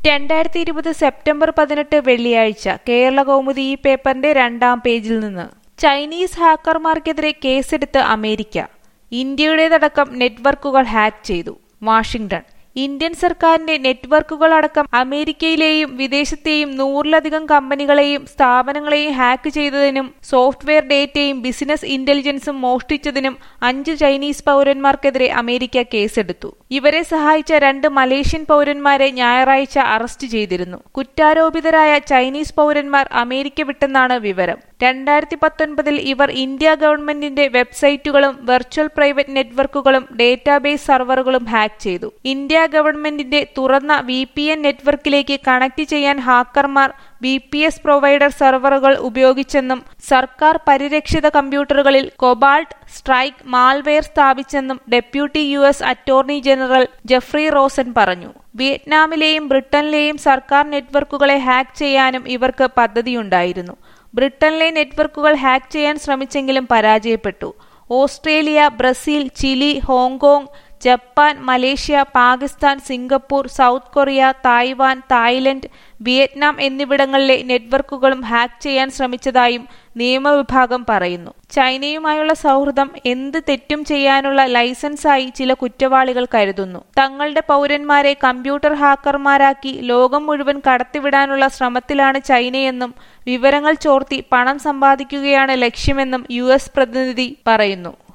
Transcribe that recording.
രണ്ടായിരത്തി ഇരുപത് സെപ്റ്റംബർ പതിനെട്ട് വെള്ളിയാഴ്ച കേരള കൗമുദി ഈ പേപ്പറിന്റെ രണ്ടാം പേജിൽ നിന്ന് ചൈനീസ് ഹാക്കർമാർക്കെതിരെ കേസെടുത്ത് അമേരിക്ക ഇന്ത്യയുടേതടക്കം നെറ്റ്വർക്കുകൾ ഹാക്ക് ചെയ്തു വാഷിംഗ്ടൺ ഇന്ത്യൻ സർക്കാരിന്റെ നെറ്റ്വർക്കുകളടക്കം അമേരിക്കയിലെയും വിദേശത്തെയും നൂറിലധികം കമ്പനികളെയും സ്ഥാപനങ്ങളെയും ഹാക്ക് ചെയ്തതിനും സോഫ്റ്റ്വെയർ ഡേറ്റയും ബിസിനസ് ഇന്റലിജൻസും മോഷ്ടിച്ചതിനും അഞ്ച് ചൈനീസ് പൗരന്മാർക്കെതിരെ അമേരിക്ക കേസെടുത്തു ഇവരെ സഹായിച്ച രണ്ട് മലേഷ്യൻ പൗരന്മാരെ ഞായറാഴ്ച അറസ്റ്റ് ചെയ്തിരുന്നു കുറ്റാരോപിതരായ ചൈനീസ് പൗരന്മാർ അമേരിക്ക വിട്ടെന്നാണ് വിവരം രണ്ടായിരത്തി പത്തൊൻപതിൽ ഇവർ ഇന്ത്യ ഗവൺമെന്റിന്റെ വെബ്സൈറ്റുകളും വെർച്വൽ പ്രൈവറ്റ് നെറ്റ്വർക്കുകളും ഡേറ്റാബേസ് സർവറുകളും ഹാക്ക് ചെയ്തു ഇന്ത്യ ഗവൺമെന്റിന്റെ തുറന്ന വി പി എൻ നെറ്റ്വർക്കിലേക്ക് കണക്ട് ചെയ്യാൻ ഹാക്കർമാർ V P S provider servers ഉപയോഗിച്ചെന്നും സർക്കാർ പരിരക്ഷിത കമ്പ്യൂട്ടറുകളിൽ കൊബാൾട്ട് സ്ട്രൈക്ക് മാൽവെയർ സ്ഥാപിച്ചെന്നും deputy U S attorney general Jeffrey Rosen പറഞ്ഞു വിയറ്റ്നാമിലെയും ബ്രിട്ടനിലെയും സർക്കാർ നെറ്റ്വർക്കുകളെ ഹാക്ക് ചെയ്യാനും ഇവർക്ക് പദ്ധതിയുണ്ടായിരുന്നു ബ്രിട്ടനിലെ നെറ്റ്വർക്കുകൾ ഹാക്ക് ചെയ്യാൻ ശ്രമിച്ചെങ്കിലും പരാജയപ്പെട്ടു Australia Brazil Chile Hong Kong Japan Malaysia Pakistan Singapore South Korea Taiwan Thailand Vietnam എന്നിവിടങ്ങളിലെ നെറ്റ്വർക്കുകളും ഹാക്ക് ചെയ്യാൻ ശ്രമിച്ചതായും നിയമവിഭാഗം പറയുന്നു ചൈനയുമായുള്ള സൗഹൃദം എന്ത് തെറ്റും ചെയ്യാനുള്ള ലൈസൻസായി ചില കുറ്റവാളികൾ കരുതുന്നു തങ്ങളുടെ പൗരന്മാരെ കമ്പ്യൂട്ടർ ഹാക്കർമാരാക്കി ലോകം മുഴുവൻ കടത്തിവിടാനുള്ള ശ്രമത്തിലാണ് ചൈനയെന്നും വിവരങ്ങൾ ചോർത്തി പണം സമ്പാദിക്കുകയാണ് ലക്ഷ്യമെന്നും യു പ്രതിനിധി പറയുന്നു